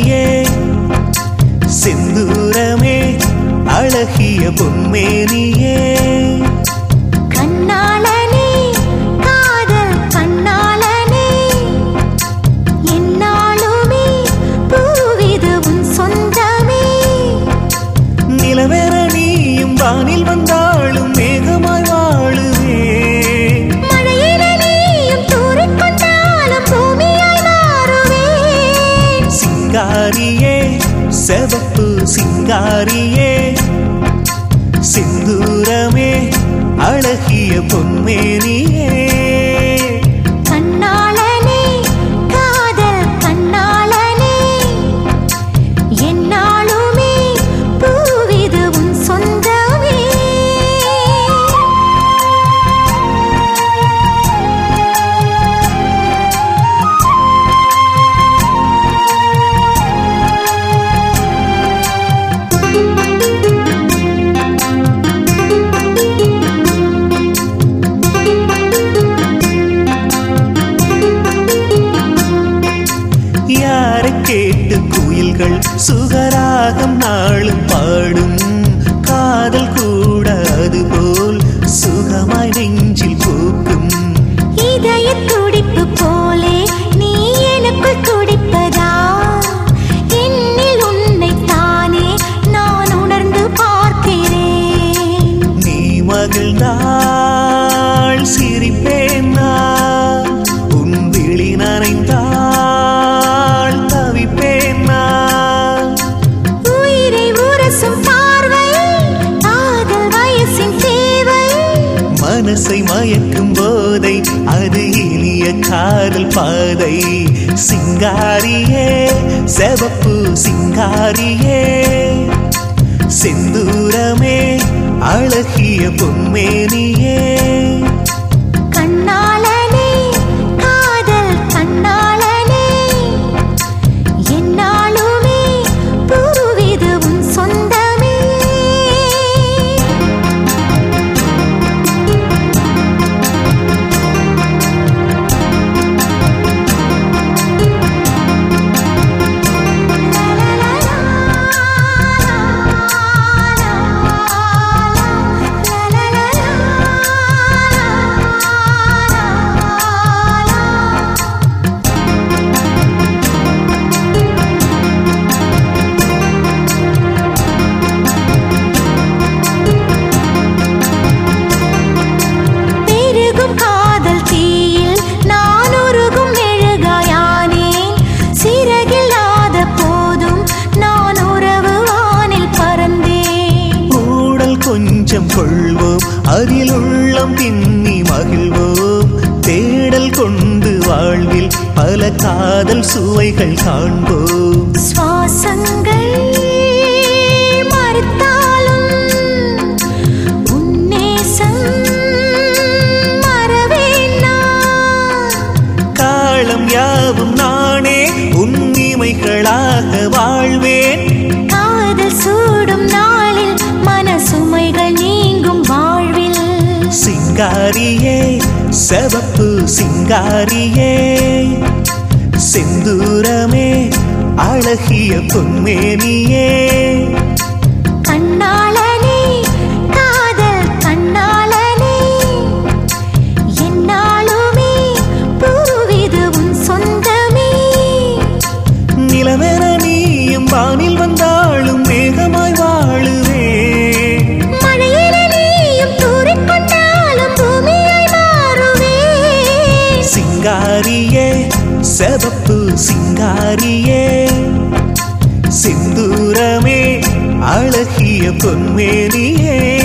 சிங்காரியே செந்தூரமே அழகிய பொன்மேனியே கண்ணாளனே காதல் கண்ணாளனே என்னாலுமே பூவிது உன் சொந்தமே நிலவெற நீயும் வானில் வந்தாலும் மேகமாய் வாழுவே மழையில நீயும் தூறிக்கொண்டாலும் பூமியாய் மாறுவேன் சிங்காரியே செவப்பு சிங்காரியே சிந்தூரமே அழகிய பொன்மேனியே கண்ணாளனே காதல் கண்ணாளனே என்னாலுமே பூவிது உன் சொந்தமே யாரை கேட்டு குயில்கள் சுகராகம் நாளும் பாடும் காதல் கூட அதுபோல் சுகமாய் நெஞ்சில் பூக்கும் இதய துடிப்பு போலே நீ எனக்குள் துடிப்பதா என்னில் உன்னை தானே நான் உணர்ந்து பார்க்கிறேன் நீ மகிழ்ந்தாள் சிரிப்பேன் நான் உன் விழி நனைந்தாள் தவிப்பேன் நான் உயிரை உரசும் பார்வை காதல் வயசின் தேவை மனசை மயக்கும் போதை அது இனிய காதல் பாதை சிங்காரியே செவப்பு சிங்காரியே செந்தூரமே அழகிய பொன்மேனியே கண்ணாளனே காதல் கண்ணாளனே என்னாலுமே பூவிது உன் சொந்தமே பெருகும் காதல் தீயில் நான் உருகும் மெழுகாயானேன் சிறகில்லாத போதும் நான் உறவு வானில் பறந்தேன் ஊடல் கொஞ்சம் கொள்வோம் அதில் உள்ளம் பின்னி மகிழ்வோம் தேடல் கொண்டு வாழ்வில் பல காதல் சுவைகள் காண்போம் சுவாசங்கள் மறுத்தாலும் உன் நேசம் மறவேன் நான். காலம் யாவும் நானே உன்னிமைகளாக வாழ்வேன் காதல் சூடும் நாளில் மனசுமைகள் நீங்கும் வாழ்வில் சிங்காரியே செவப்பு சிங்காரியே செந்தூரமே அழகிய பொன்மேனியே கண்ணாளனே காதல் கண்ணாளனே என்னாலுமே பூவிது உன் சொந்தமே நிலவென நீயும் வானில் வந்தாலும் மேகமாய் வாழுவே மழையில நீயும் தூறிக்கொண்டாலும் பூமியாய் மாறுவேன் சிங்காரியே செவப்பு சிங்காரியே சிந்தூரமே அழகிய பொன்மேனியே